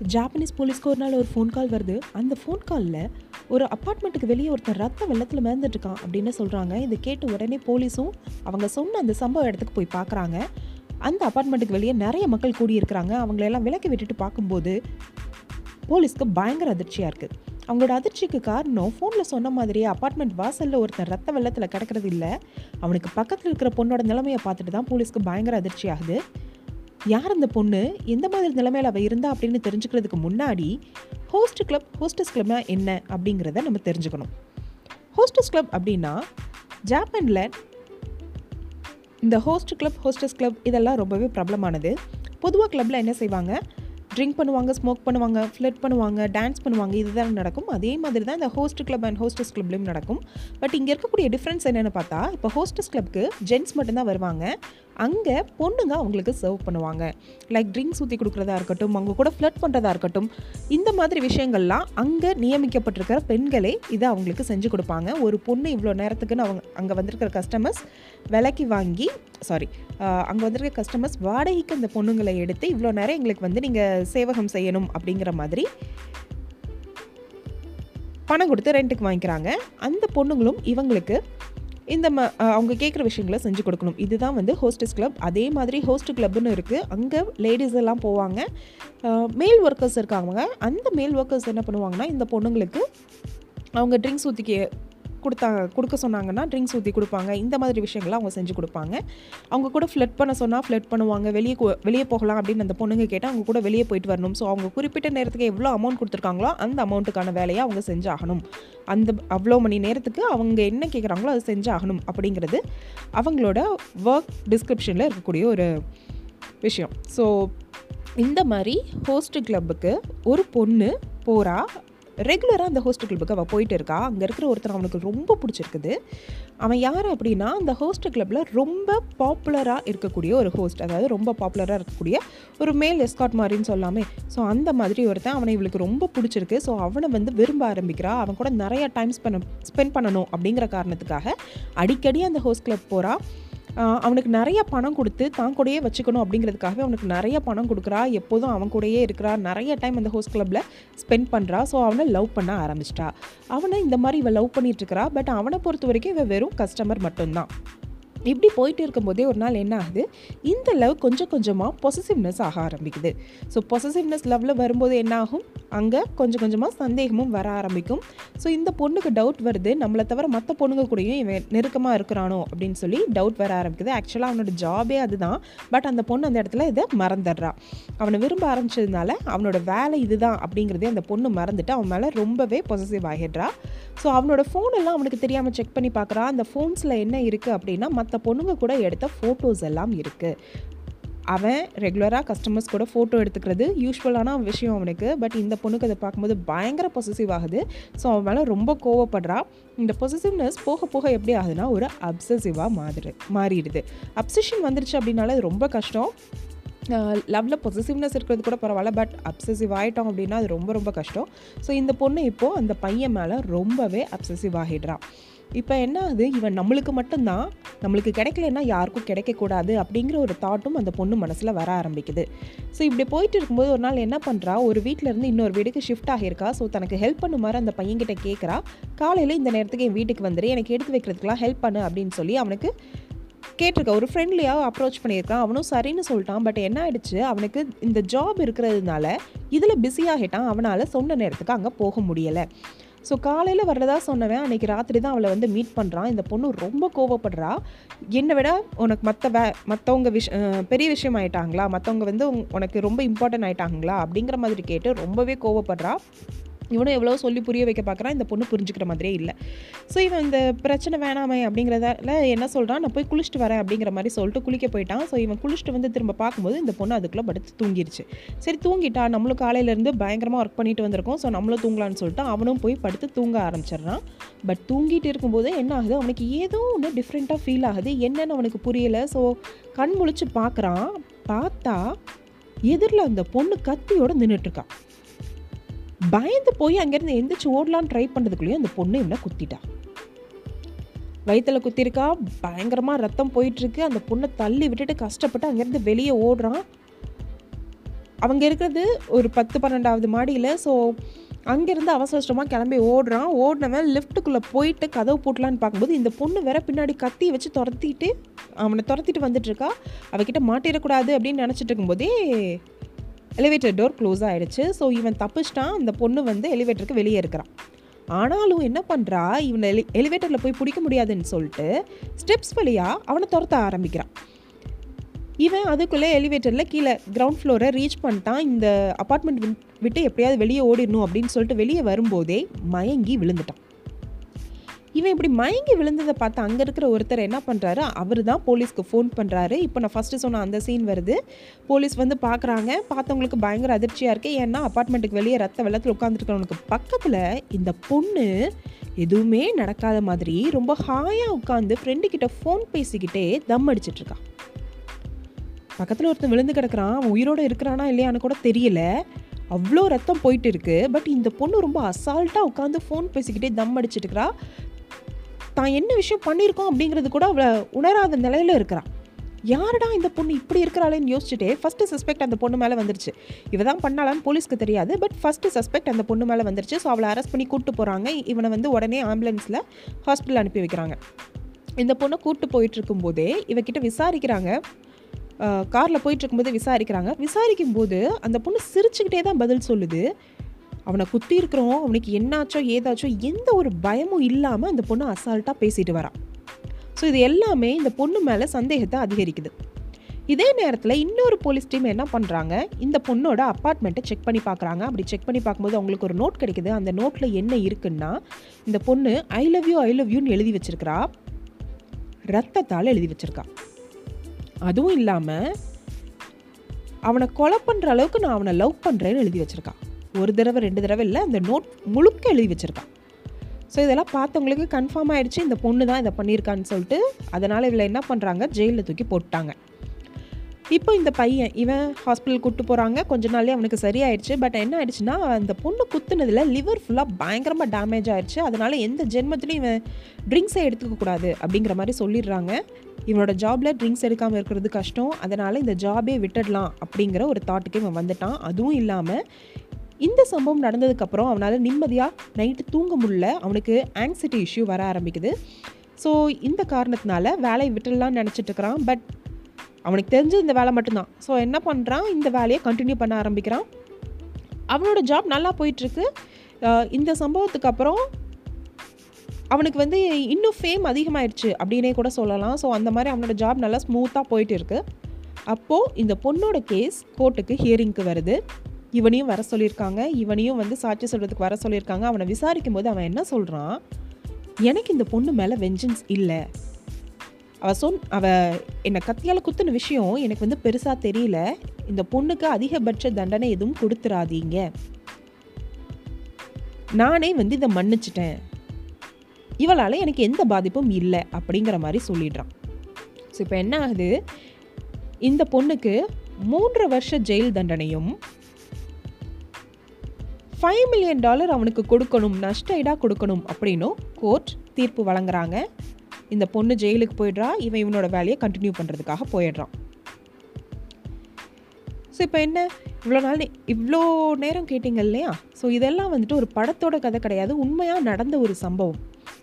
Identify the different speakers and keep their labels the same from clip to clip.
Speaker 1: Japanese போலீஸ்க்கு ஒரு நாள் ஒரு ஃபோன் கால் வருது அந்த ஃபோன் காலில் ஒரு அப்பார்ட்மெண்ட்டுக்கு வெளியே ஒருத்தன் ரத்த வெள்ளத்தில் மிதந்துட்டு இருக்கான் அப்படின்னு சொல்கிறாங்க இதை கேட்டு உடனே போலீஸும் அவங்க சொன்ன அந்த சம்பவ இடத்துக்கு போய் பார்க்குறாங்க அந்த அப்பார்ட்மெண்ட்டுக்கு வெளியே நிறைய மக்கள் கூடியிருக்கிறாங்க அவங்களெல்லாம் விலக்கி விட்டுட்டு பார்க்கும்போது போலீஸ்க்கு பயங்கர அதிர்ச்சியாக இருக்குது அவங்களோட அதிர்ச்சிக்கு காரணம் ஃபோனில் சொன்ன மாதிரியே அப்பார்ட்மெண்ட் வாசலில் ஒருத்தன் ரத்த வெள்ளத்தில் கிடக்கிறது இல்லை அவனுக்கு பக்கத்தில் இருக்கிற பொண்ணோட நிலைமையை பார்த்துட்டு தான் போலீஸ்க்கு பயங்கர அதிர்ச்சி ஆகுது யார் அந்த பொண்ணு எந்த மாதிரி நிலைமையில் அவள் இருந்தா அப்படின்னு தெரிஞ்சுக்கிறதுக்கு முன்னாடி ஹோஸ்ட் கிளப் ஹோஸ்டஸ் கிளப்னா என்ன அப்படிங்கிறத நம்ம தெரிஞ்சுக்கணும் ஹோஸ்டஸ் கிளப் அப்படின்னா ஜாப்பானில் இந்த ஹோஸ்ட் கிளப் ஹோஸ்டஸ் கிளப் இதெல்லாம் ரொம்பவே பிரபலமானது பொதுவாக கிளப்பில் என்ன செய்வாங்க ட்ரிங்க் பண்ணுவாங்க ஸ்மோக் பண்ணுவாங்க ஃப்ளட் பண்ணுவாங்க டான்ஸ் பண்ணுவாங்க இதுதான் நடக்கும் அதே மாதிரி தான் இந்த ஹோஸ்ட் கிளப் அண்ட் ஹோஸ்டஸ் கிளப்லையும் நடக்கும் பட் இங்கே இருக்கக்கூடிய டிஃப்ரென்ஸ் என்னென்னு பார்த்தா இப்போ ஹோஸ்டஸ் கிளப்க்கு ஜென்ட்ஸ் மட்டும்தான் வருவாங்க அங்கே பொண்ணுங்க அவங்களுக்கு சர்வ் பண்ணுவாங்க லைக் ட்ரிங்க்ஸ் ஊற்றி கொடுக்குறதா இருக்கட்டும் அவங்க கூட ஃப்ளட் பண்ணுறதா இருக்கட்டும் இந்த மாதிரி விஷயங்கள்லாம் அங்கே நியமிக்கப்பட்டிருக்கிற பெண்களே இதை அவங்களுக்கு செஞ்சு கொடுப்பாங்க ஒரு பொண்ணு இவ்வளோ நேரத்துக்குன்னு அவங்க அங்கே வந்திருக்கிற கஸ்டமர்ஸ் விலைக்கு வாங்கி சாரி அங்கே வந்திருக்க கஸ்டமர்ஸ் வாடகைக்கு அந்த பொண்ணுங்களை எடுத்து இவ்வளோ நேரம் எங்களுக்கு வந்து நீங்கள் சேவகம் செய்யணும் அப்படிங்கிற மாதிரி பணம் கொடுத்து ரெண்ட்டுக்கு வாங்கிக்கிறாங்க அந்த பொண்ணுங்களும் இவங்களுக்கு இந்த ம அஹ் அவங்க கேட்குற விஷயங்களை செஞ்சு கொடுக்கணும் இதுதான் வந்து ஹோஸ்டஸ் கிளப் அதே மாதிரி ஹோஸ்ட் கிளப்னு இருக்குது அங்கே லேடிஸ் எல்லாம் போவாங்க மேல் ஒர்க்கர்ஸ் இருக்காங்க அந்த மேல் ஒர்க்கர்ஸ் என்ன பண்ணுவாங்கன்னா இந்த பொண்ணுங்களுக்கு அவங்க ட்ரிங்க்ஸ் ஊற்றிக்க கொடுத்தாங்க கொடுக்க சொன்னாங்கன்னா ட்ரிங்க்ஸ் ஊற்றி கொடுப்பாங்க இந்த மாதிரி விஷயங்கள்லாம் அவங்க செஞ்சு கொடுப்பாங்க அவங்க கூட ஃப்ளட் பண்ண சொன்னால் ஃப்ளட் பண்ணுவாங்க வெளியே கு- வெளியே போகலாம் அப்படின்னு அந்த பொண்ணுங்க கேட்டால் அவங்க கூட வெளியே போயிட்டு வரணும் ஸோ அவங்க குறிப்பிட்ட நேரத்துக்கு எவ்வளோ அமௌண்ட் கொடுத்துருக்காங்களோ அந்த அமௌண்ட்டுக்கான வேலையை அவங்க செஞ்சாகணும் அந்த அவ்வளோ மணி நேரத்துக்கு அவங்க என்ன கேட்குறாங்களோ அதை செஞ்சாகணும் அப்படிங்கிறது அவங்களோட ஒர்க் டிஸ்கிரிப்ஷனில் இருக்கக்கூடிய ஒரு விஷயம் ஸோ இந்த மாதிரி ஹோஸ்ட் கிளப்புக்கு ஒரு பொண்ணு போகிறா ரெகுலராக அந்த ஹோஸ்ட் கிளப்புக்கு அவள் போயிட்டு இருக்கா அங்கே இருக்கிற ஒருத்தர் அவனுக்கு ரொம்ப பிடிச்சிருக்குது அவன் யார் அப்படின்னா அந்த ஹோஸ்ட் கிளப்பில் ரொம்ப பாப்புலராக இருக்கக்கூடிய ஒரு ஹோஸ்ட் அதாவது ரொம்ப பாப்புலராக இருக்கக்கூடிய ஒரு மேல் எஸ்காட் மாதிரின்னு சொல்லாமே ஸோ அந்த மாதிரி ஒருத்தன் அவனை இவளுக்கு ரொம்ப பிடிச்சிருக்கு ஸோ அவனை வந்து விரும்ப ஆரம்பிக்கிறா அவன் கூட நிறைய டைம் ஸ்பென் ஸ்பெண்ட் பண்ணணும் அப்படிங்கிற காரணத்துக்காக அடிக்கடி அந்த ஹோஸ்ட் கிளப் போகிறா ஆஹ் அவனுக்கு நிறைய பணம் கொடுத்து தான் கூடயே வச்சுக்கணும் அப்படிங்கிறதுக்காகவே அவனுக்கு நிறைய பணம் கொடுக்குறா எப்போதும் அவன் கூடயே இருக்கிறா நிறைய டைம் அந்த ஹோஸ்ட் கிளப்பில் ஸ்பெண்ட் பண்ணுறா ஸோ அவனை லவ் பண்ண ஆரம்பிச்சிட்டா அவனை இந்த மாதிரி இவன் லவ் பண்ணிட்டு இருக்கறா பட் அவனை பொறுத்த வரைக்கும் இவன் வெறும் கஸ்டமர் மட்டும்தான் இப்படி போயிட்டு இருக்கும்போதே ஒரு நாள் என்ன ஆகுது இந்த லவ் கொஞ்சம் கொஞ்சமாக பொசசிவ்னஸ் ஆக ஆரம்பிக்குது ஸோ பொசசிவ்னஸ் லவ்வில் வரும்போது என்ன ஆகும் அங்கே கொஞ்சம் கொஞ்சமாக சந்தேகமும் வர ஆரம்பிக்கும் ஸோ இந்த பொண்ணுக்கு டவுட் வருது நம்மளை தவிர மற்ற பொண்ணுங்க கூடயும் இவன் நெருக்கமாக இருக்கிறானோ அப்படின்னு சொல்லி டவுட் வர ஆரம்பிக்குது ஆக்சுவலாக அவனோட ஜாபே அதுதான் பட் அந்த பொண்ணு அந்த இடத்துல இதை மறந்துடுறா அவனை விரும்ப ஆரம்பிச்சதுனால அவனோட வேலை இதுதான் அப்படிங்கிறதே அந்த பொண்ணு மறந்துட்டு அவன் மேலே ரொம்பவே பொசசிவ் ஆகிடுறா ஸோ அவனோட ஃபோன் எல்லாம் அவனுக்கு தெரியாமல் செக் பண்ணி பார்க்குறா அந்த ஃபோன்ஸில் என்ன இருக்குது அப்படின்னா மற்ற பொண்ணுங்க கூட எடுத்த ஃபோட்டோஸ் எல்லாம் இருக்குது அவன் ரெகுலராக கஸ்டமர்ஸ் கூட ஃபோட்டோ எடுத்துக்கிறது யூஸ்வலான விஷயம் அவனுக்கு பட் இந்த பொண்ணுக்கு அதை பார்க்கும்போது பயங்கர பொசசிவ் ஆகுது ஸோ அவன் மேலே ரொம்ப கோவப்படுறா இந்த பொசசிவ்னஸ் போக போக எப்படி ஆகுதுன்னா ஒரு அப்சசிவாக மாதிரி மாறிடுது அப்சஷன் வந்துருச்சு அப்படின்னாலே அது ரொம்ப கஷ்டம் லவ்வில் பொசசிவ்னஸ் இருக்கிறது கூட பரவாயில்ல பட் அப்சசிவ் ஆகிட்டோம் அப்படின்னா அது ரொம்ப ரொம்ப கஷ்டம் ஸோ இந்த பொண்ணு இப்போது அந்த பையன் மேலே ரொம்பவே அப்சசிவ் ஆகிடுறான் இப்போ என்ன ஆகுது இவன் நம்மளுக்கு மட்டும்தான் நம்மளுக்கு கிடைக்கலன்னா யாருக்கும் கிடைக்கக்கூடாது அப்படிங்கிற ஒரு தாட்டும் அந்த பொண்ணு மனசில் வர ஆரம்பிக்குது ஸோ இப்படி போயிட்டு இருக்கும்போது ஒரு நாள் என்ன பண்ணுறா ஒரு வீட்ல இருந்து இன்னொரு வீட்டுக்கு ஷிஃப்ட் ஆகியிருக்கா ஸோ தனக்கு ஹெல்ப் பண்ணுமாறு அந்த பையன்கிட்ட கேட்குறா காலையில் இந்த நேரத்துக்கு என் வீட்டுக்கு வந்துரு எனக்கு எடுத்து வைக்கிறதுக்கெலாம் ஹெல்ப் பண்ணு அப்படின்னு சொல்லி அவனுக்கு கேட்டிருக்க ஒரு ஃப்ரெண்ட்லியாக அப்ரோச் பண்ணியிருக்கான் அவனும் சரின்னு சொல்லிட்டான் பட் என்ன ஆயிடுச்சு அவனுக்கு இந்த ஜாப் இருக்கிறதுனால இதில் பிஸியாகிட்டான் அவனால் சொன்ன நேரத்துக்கு அங்கே போக முடியலை ஸோ காலையில் வர்றதா சொன்னவன் அன்னைக்கு ராத்திரி தான் அவளை வந்து மீட் பண்ணுறான் இந்த பொண்ணு ரொம்ப கோவப்படுறா என்னை விட உனக்கு மற்ற வே மற்றவங்க விஷ அஹ் பெரிய விஷயம் ஆயிட்டாங்களா மற்றவங்க வந்து உன்- உனக்கு ரொம்ப இம்பார்ட்டன்ட் ஆயிட்டாங்களா அப்படிங்கிற மாதிரி கேட்டு ரொம்பவே கோவப்படுறா இவனும் எவ்வளோ சொல்லி புரிய வைக்க பார்க்குறான் இந்த பொண்ணு புரிஞ்சுக்கிற மாதிரியே இல்லை ஸோ இவன் இந்த பிரச்சனை வேணாமே அப்படிங்கிறதால என்ன சொல்கிறான் நான் போய் குளிச்சுட்டு வரேன் அப்படிங்கிற மாதிரி சொல்லிட்டு குளிக்க போயிட்டான் ஸோ இவன் குளிச்சுட்டு வந்து திரும்ப பார்க்கும்போது இந்த பொண்ணு அதுக்குள்ளே படுத்து தூங்கிருச்சு சரி தூங்கிட்டா நம்மளும் காலையிலேருந்து பயங்கரமாக ஒர்க் பண்ணிட்டு வந்திருக்கோம் ஸோ நம்மளும் தூங்கலான்னு சொல்லிட்டு அவனும் போய் படுத்து தூங்க ஆரம்பிச்சிடுறான் பட் தூங்கிட்டு இருக்கும்போது என்ன ஆகுது அவனுக்கு ஏதோ ஒன்று டிஃப்ரெண்ட்டாக ஃபீல் ஆகுது என்னன்னு அவனுக்கு புரியலை ஸோ கண் முழிச்சு பார்க்குறான் பார்த்தா எதிரில் அந்த பொண்ணு கத்தியோட நின்றுட்டுருக்கா பயந்து போய் அங்கேருந்து எந்திரிச்சு ஓடலான்னு ட்ரை பண்ணுறதுக்குள்ளேயும் அந்த பொண்ணு இவனை குத்திட்டா வயித்துல குத்திருக்கா பயங்கரமாக ரத்தம் போயிட்டுருக்கு அந்த பொண்ணை தள்ளி விட்டுட்டு கஷ்டப்பட்டு அங்கேருந்து வெளியே ஓடுறான் அவங்க இருக்கிறது ஒரு பத்து பன்னெண்டாவது மாடியில் ஸோ அங்கேருந்து அவசர அவசரமாக கிளம்பி ஓடுறான் ஓடினவன் லிஃப்ட்டுக்குள்ளே போயிட்டு கதவு போட்டலான்னு பார்க்கும்போது இந்த பொண்ணு வேற பின்னாடி கத்தி வச்சு துரத்திட்டு அவனை துரத்திட்டு வந்துட்டு இருக்கா அவகிட்ட மாட்டிடக்கூடாது அப்படின்னு நினச்சிட்டு இருக்கும்போதே எலிவேட்டர் டோர் க்ளோஸ் ஆகிடுச்சு ஸோ இவன் தப்பிச்சிட்டான் அந்த பொண்ணு வந்து எலிவேட்டருக்கு வெளியே இருக்கிறான் ஆனாலும் என்ன பண்ணுறா இவனை எலி எலிவேட்டரில் போய் பிடிக்க முடியாதுன்னு சொல்லிட்டு ஸ்டெப்ஸ் வழியாக அவனை துரத்த ஆரம்பிக்கிறான் இவன் அதுக்குள்ளே எலிவேட்டரில் கீழே கிரவுண்ட் ஃப்ளோரை ரீச் பண்ணிட்டான் இந்த அப்பார்ட்மெண்ட் விட்டு எப்படியாவது வெளியே ஓடிடணும் அப்படின்னு சொல்லிட்டு வெளியே வரும்போதே மயங்கி விழுந்துட்டான் இவன் இப்படி மயங்கி விழுந்ததை பார்த்து அங்கே இருக்கிற ஒருத்தர் என்ன பண்ணுறாரு அவர் தான் போலீஸ்க்கு ஃபோன் பண்ணுறாரு இப்போ நான் ஃபஸ்ட்டு சொன்ன அந்த சீன் வருது போலீஸ் வந்து பார்க்குறாங்க பார்த்தவங்களுக்கு பயங்கர அதிர்ச்சியாக இருக்குது ஏன்னா அப்பார்ட்மெண்ட்டுக்கு வெளியே ரத்த வெள்ளத்தில் உட்காந்துருக்கிறவனுக்கு பக்கத்தில் இந்த பொண்ணு எதுவுமே நடக்காத மாதிரி ரொம்ப ஹாயாக உட்காந்து ஃப்ரெண்டு கிட்ட ஃபோன் பேசிக்கிட்டே தம் அடிச்சிட்டு இருக்கா பக்கத்தில் ஒருத்தன் விழுந்து கிடக்குறான் அவன் உயிரோடு இருக்கிறானா இல்லையான்னு கூட தெரியல அவ்வளோ ரத்தம் போயிட்டு இருக்கு பட் இந்த பொண்ணு ரொம்ப அசால்ட்டாக உட்காந்து ஃபோன் பேசிக்கிட்டே தம் அடிச்சிட்டு இருக்கிறா தான் என்ன விஷயம் பண்ணியிருக்கோம் அப்படிங்கிறது கூட அவளை உணராத நிலையில் இருக்கிறான் யாருடா இந்த பொண்ணு இப்படி இருக்கிறாளேன்னு யோசிச்சுட்டே ஃபஸ்ட்டு சஸ்பெக்ட் அந்த பொண்ணு மேலே வந்துருச்சு இவ தான் பண்ணாலான்னு போலீஸ்க்கு தெரியாது பட் ஃபஸ்ட்டு சஸ்பெக்ட் அந்த பொண்ணு மேலே வந்துருச்சு ஸோ அவளை அரெஸ்ட் பண்ணி கூப்பிட்டு போகிறாங்க இவனை வந்து உடனே ஆம்புலன்ஸில் ஹாஸ்பிட்டல் அனுப்பி வைக்கிறாங்க இந்த பொண்ணை கூப்பிட்டு போயிட்டு இருக்கும்போதே இவகிட்ட விசாரிக்கிறாங்க காரில் போயிட்டு இருக்கும்போது விசாரிக்கிறாங்க விசாரிக்கும் போது அந்த பொண்ணு சிரிச்சுக்கிட்டே தான் பதில் சொல்லுது அவனை குத்தி இருக்கிறோம் அவனுக்கு என்னாச்சோ ஏதாச்சோ எந்த ஒரு பயமும் இல்லாமல் அந்த பொண்ணு அசால்ட்டாக பேசிட்டு வரான் ஸோ இது எல்லாமே இந்த பொண்ணு மேலே சந்தேகத்தை அதிகரிக்குது இதே நேரத்தில் இன்னொரு போலீஸ் டீம் என்ன பண்ணுறாங்க இந்த பொண்ணோட அப்பார்ட்மெண்ட்டை செக் பண்ணி பார்க்குறாங்க அப்படி செக் பண்ணி பார்க்கும்போது அவங்களுக்கு ஒரு நோட் கிடைக்குது அந்த நோட்டில் என்ன இருக்குன்னா இந்த பொண்ணு I love you I love யூன்னு எழுதி வச்சிருக்கிறா ரத்தத்தால் எழுதி வச்சிருக்கா அதுவும் இல்லாமல் அவனை கொலை பண்ணுற அளவுக்கு நான் அவனை லவ் பண்ணுறேன்னு எழுதி வச்சிருக்கான் ஒரு தடவை ரெண்டு தடவை இல்லை அந்த நோட் முழுக்க எழுதி வச்சிருக்கான் ஸோ இதெல்லாம் பார்த்தவங்களுக்கு கன்ஃபார்ம் ஆயிடுச்சு இந்த பொண்ணு தான் இதை பண்ணியிருக்கான்னு சொல்லிட்டு அதனால் இவளை என்ன பண்ணுறாங்க ஜெயிலில் தூக்கி போட்டாங்க இப்போ இந்த பையன் இவன் ஹாஸ்பிட்டல் கூப்பிட்டு போகிறாங்க கொஞ்ச நாள்லேயே அவனுக்கு சரியாயிடுச்சு பட் என்ன ஆயிடுச்சுன்னா அந்த பொண்ணு குத்துனதில் லிவர் ஃபுல்லாக பயங்கரமாக டேமேஜ் ஆயிடுச்சு அதனால் எந்த ஜென்மத்திலையும் இவன் ட்ரிங்க்ஸை எடுத்துக்க கூடாது அப்படிங்கிற மாதிரி சொல்லிடுறாங்க இவனோட ஜாபில் ட்ரிங்க்ஸ் எடுக்காமல் இருக்கிறது கஷ்டம் அதனால் இந்த ஜாபே விட்டுடலாம் அப்படிங்கிற ஒரு தாட்டுக்கு இவன் வந்துட்டான் அதுவும் இல்லாமல் இந்த சம்பவம் நடந்ததுக்கப்புறம் அவனால் நிம்மதியாக நைட்டு தூங்க முடியல அவனுக்கு ஆங்ஸைட்டி இஷ்யூ வர ஆரம்பிக்குது ஸோ இந்த காரணத்தினால வேலையை விட்டுடலாம்னு நினச்சிட்டு இருக்கிறான் பட் அவனுக்கு தெரிஞ்ச இந்த வேலை மட்டும்தான் ஸோ என்ன பண்ணுறான் இந்த வேலையை கண்டினியூ பண்ண ஆரம்பிக்கிறான் அவனோட ஜாப் நல்லா போயிட்டுருக்கு இந்த சம்பவத்துக்கு அப்புறம் அவனுக்கு வந்து இன்னும் ஃபேம் அதிகமாயிடுச்சு அப்படின்னே கூட சொல்லலாம் ஸோ அந்த மாதிரி அவனோட ஜாப் நல்லா ஸ்மூத்தாக போயிட்டு இருக்கு அப்போது இந்த பொண்ணோட கேஸ் கோர்ட்டுக்கு ஹியரிங்க்கு வருது இவனையும் வர சொல்லியிருக்காங்க இவனையும் வந்து சாட்சி சொல்கிறதுக்கு வர சொல்லியிருக்காங்க அவனை விசாரிக்கும் போது அவன் என்ன சொல்கிறான் எனக்கு இந்த பொண்ணு மேலே வெஞ்சன்ஸ் இல்லை அவ சொன் அவ என்னை கத்தியால் குத்துன விஷயம் எனக்கு வந்து பெருசாக தெரியல இந்த பொண்ணுக்கு அதிகபட்ச தண்டனை எதுவும் கொடுத்துறாதீங்க நானே வந்து இதை மன்னிச்சிட்டேன் இவளால் எனக்கு எந்த பாதிப்பும் இல்லை அப்படிங்கிற மாதிரி சொல்லிடுறான் ஸோ இப்போ என்ன ஆகுது இந்த பொண்ணுக்கு மூன்று வருஷ ஜெயில் தண்டனையும் ஃபைவ் மில்லியன் டாலர் அவனுக்கு கொடுக்கணும் நஷ்டஈடாக கொடுக்கணும் அப்படின்னும் கோர்ட் தீர்ப்பு வழங்குறாங்க இந்த பொண்ணு ஜெயிலுக்கு போயிடுறா இவன் இவனோட வேலையை கண்டினியூ பண்ணுறதுக்காக போயிடுறான் ஸோ இப்போ என்ன இவ்வளோ நாள் இவ்வளோ நேரம் கேட்டிங்க இல்லையா ஸோ இதெல்லாம் வந்துட்டு ஒரு படத்தோட கதை கிடையாது உண்மையாக நடந்த ஒரு சம்பவம்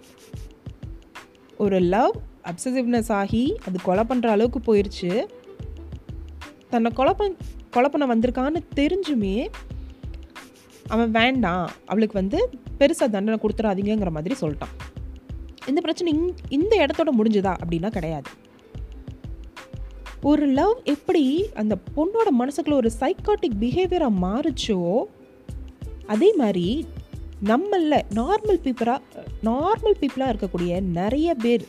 Speaker 1: ஒரு லவ் அப்சசிவ்னஸ் ஆகி அது கொலை பண்ணுற அளவுக்கு போயிடுச்சு தன்னை கொலை பண் கொலை பண்ண வந்திருக்கான்னு தெரிஞ்சுமே அவன் வேண்டாம் அவளுக்கு வந்து பெருசாக தண்டனை கொடுத்துறாதீங்கிற மாதிரி சொல்லிட்டான் இந்த பிரச்சனை இங் இந்த இடத்தோட முடிஞ்சுதா அப்படின்னா கிடையாது ஒரு லவ் எப்படி அந்த பொண்ணோட மனசுக்குள்ள ஒரு சைக்காட்டிக் பிஹேவியராக மாறுச்சோ அதே மாதிரி நம்மள நார்மல் பீப்புளாக நார்மல் பீப்புளாக இருக்கக்கூடிய நிறைய பேர்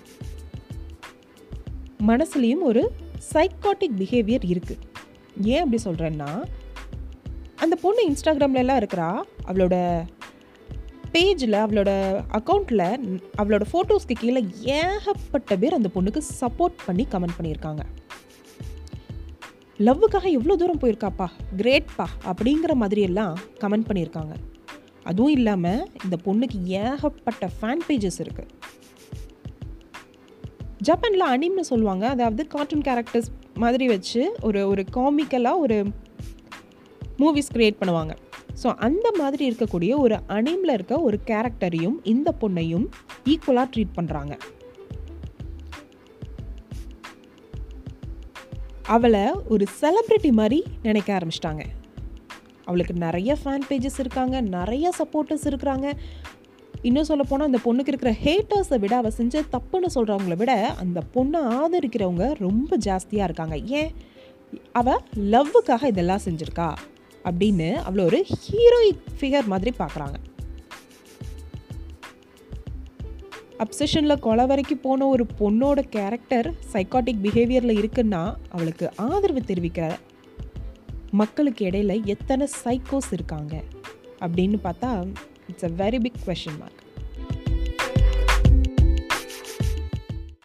Speaker 1: மனசுலேயும் ஒரு சைக்காட்டிக் பிஹேவியர் இருக்குது ஏன் அப்படி சொல்கிறேன்னா அந்த பொண்ணு இன்ஸ்டாகிராம்லலாம் இருக்கிறா அவளோட பேஜில் அவளோட அக்கௌண்ட்டில் அவளோட ஃபோட்டோஸ்க்கு கீழே ஏகப்பட்ட பேர் அந்த பொண்ணுக்கு சப்போர்ட் பண்ணி கமெண்ட் பண்ணியிருக்காங்க லவ்வுக்காக எவ்வளோ தூரம் போயிருக்காப்பா கிரேட்ப்பா அப்படிங்கிற மாதிரியெல்லாம் கமெண்ட் பண்ணியிருக்காங்க அதுவும் இல்லாமல் இந்த பொண்ணுக்கு ஏகப்பட்ட ஃபேன் பேஜஸ் இருக்குது ஜப்பானில் அனிம்னு சொல்லுவாங்க அதாவது கார்ட்டூன் கேரக்டர்ஸ் மாதிரி வச்சு ஒரு ஒரு காமிக்கலாக ஒரு மூவிஸ் க்ரியேட் பண்ணுவாங்க ஸோ அந்த மாதிரி இருக்கக்கூடிய ஒரு அனிமில் இருக்க ஒரு கேரக்டரையும் இந்த பொண்ணையும் ஈக்குவலாக ட்ரீட் பண்ணுறாங்க அவளை ஒரு செலிப்ரிட்டி மாதிரி நினைக்க ஆரம்பிச்சிட்டாங்க அவளுக்கு நிறைய ஃபேன் பேஜஸ் இருக்காங்க நிறைய சப்போர்ட்டர்ஸ் இருக்கிறாங்க இன்னும் சொல்ல போனால் அந்த பொண்ணுக்கு இருக்கிற ஹேட்டர்ஸை விட அவள் செஞ்ச தப்புன்னு சொல்கிறவங்கள விட அந்த பொண்ணை ஆதரிக்கிறவங்க ரொம்ப ஜாஸ்தியாக இருக்காங்க ஏன் அவள் லவ்வுக்காக இதெல்லாம் செஞ்சுருக்கா அப்படின்னு அவளை ஒரு ஹீரோயிக் ஃபிகர் மாதிரி பார்க்குறாங்க அப்சஷனில் கொலை வரைக்கும் போன ஒரு பொண்ணோட கேரக்டர் சைக்காட்டிக் பிஹேவியரில் இருக்குன்னா அவளுக்கு ஆதரவு தெரிவிக்கிற மக்களுக்கு இடையில எத்தனை சைக்கோஸ் இருக்காங்க அப்படின்னு பார்த்தா it's a very big question mark